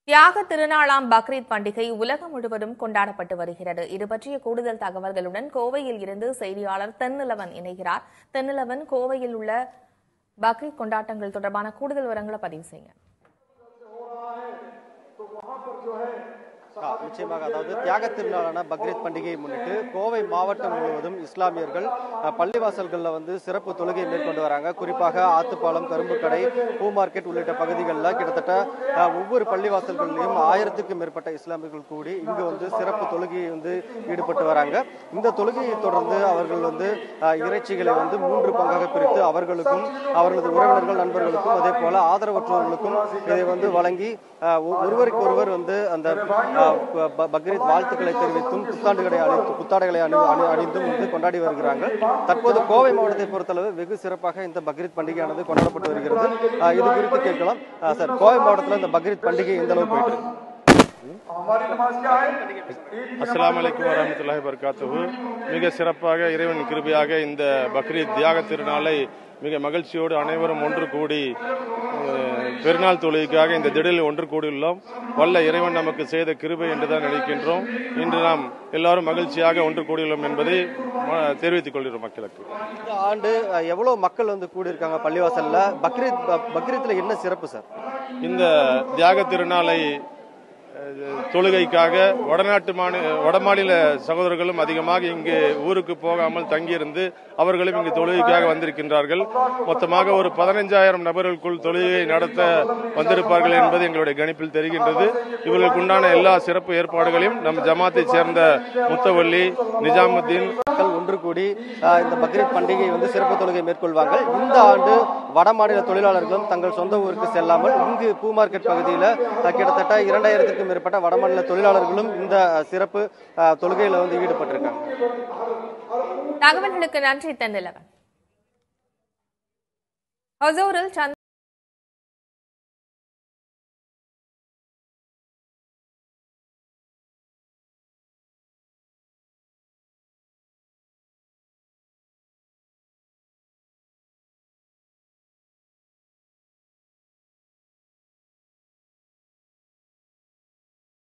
தியாக திருநாளாம் பக்ரீத் பண்டிகை உலகம் முழுவதும் கொண்டாடப்பட்டு வருகிறது இது பற்றிய கூடுதல் தகவல்களுடன் கோவையில் இருந்து செய்தியாளர் தென்னிலவன் இணைகிறார் தென்னிலவன் கோவையில் உள்ள பக்ரீத் கொண்டாட்டங்கள் தொடர்பான கூடுதல் விவரங்களை பதிவு செய்யுங்க ஆ, நிச்சயமாக அதாவது தியாக திருநாளான பக்ரீத் பண்டிகையை முன்னிட்டு கோவை மாவட்டம் முழுவதும் இஸ்லாமியர்கள் அ, பள்ளிவாசல்களில் வந்து சிறப்பு தொழுகை மேற்கொண்டு வராங்க குறிப்பாக ஆத்துப்பாலம் கரும்புக்கடை பூ மார்க்கெட் உள்ளிட்ட பகுதிகளில் கிட்டத்தட்ட அ, ஒவ்வொரு பள்ளிவாசல்களிலும் ஆயிரத்துக்கும் மேற்பட்ட இஸ்லாமியர்கள் கூடி இங்கு வந்து சிறப்பு தொழுகையை வந்து ஈடுபட்டு வராங்க இந்த தொழுகையை தொடர்ந்து அவர்கள் வந்து அ, இறைச்சிகளை வந்து மூன்று பங்காக பிரித்து அவர்களுக்கும் அவர்களது உறவினர்கள் நண்பர்களுக்கும் அதே போல ஆதரவற்றோர்களுக்கும் இதை வந்து வழங்கி அ, ஒ- ஒருவருக்கு ஒருவர் வந்து அந்த அ, ப- ப- பக்ரீத் வாழ்த்துக்களை தெரிவித்தும் புத்தாண்டுகளை அழித்து புத்தாடைகளை அணி அணி- அணிந்தும் வந்து கொண்டாடி வருகிறாங்க தற்போது கோவை மாவட்டத்தை பொறுத்தளவு வெகு சிறப்பாக இந்த பக்ரீத் பண்டிகையானது கொண்டாடப்பட்டு வருகிறது அ, இது குறித்து கேட்கலாம் அ, சார் கோவை மாவட்டத்தில் இந்த பக்ரீத் பண்டிகை எந்த அளவு போயிட்டு இருக்கு அஸ்ஸலாமு அலைக்கும் வரஹ்மத்துல்லாஹி வபரகாத்துஹு மிக சிறப்பாக இறைவன் கிருபையாக இந்த பக்ரீத் தியாக திருநாளை மிக மகிழ்ச்சியோடு அனைவரும் ஒன்று கூடி அஹ், பெருநாள் தொழுகைக்காக இந்த திடலில் ஒன்று கூடியுள்ளோம் வல்ல இறைவன் நமக்கு செய்த கிருபை என்று தான் நினைக்கின்றோம் இன்று நாம் எல்லாரும் மகிழ்ச்சியாக ஒன்று கூடியுள்ளோம் என்பதை ம- தெரிவித்துக் கொள்கிறோம் மக்களுக்கு இந்த ஆண்டு அ, எவ்வளவு மக்கள் வந்து கூடியிருக்காங்க பள்ளிவாசல்ல பக்ரீத் ப- பக்ரீத்ல என்ன சிறப்பு சார் இந்த தியாக திருநாளை அஹ், தொழுகைக்காக வடநாட்டு மாநில வடமாநில சகோதரர்களும் அதிகமாக இங்கு ஊருக்கு போகாமல் தங்கியிருந்து அவர்களும் இங்கு தொழுகைக்காக வந்திருக்கின்றார்கள் மொத்தமாக ஒரு பதினைஞ்சாயிரம் நபர்களுக்குள் தொழுகை நடத்த வந்திருப்பார்கள் என்பது எங்களுடைய கணிப்பில் தெரிகின்றது இவர்களுக்கு உண்டான எல்லா சிறப்பு ஏற்பாடுகளையும் நம் ஜமாத்தைச் சேர்ந்த முத்தவல்லி நிஜாமுத்தீன் மக்கள் ஒன்று கூடி அஹ், இந்த பக்ரீத் பண்டிகை வந்து சிறப்பு தொழுகை மேற்கொள்வாங்க இந்த ஆண்டு வடமாநில தொழிலாளர்களும் தங்கள் சொந்த ஊருக்கு செல்லாமல் இங்கு பூ மார்க்கெட் பகுதியில் கிட்டத்தட்ட இரண்டாயிரத்திற்கும் மேற்பட்ட வடமாநில தொழிலாளர்களும் இந்த அஹ், சிறப்பு அஹ், தொழுகையில வந்து ஈடுபட்டிருக்காங்க தகவல்களுக்கு நன்றி தென்னிலவன் ஹொசூரில் சந்தை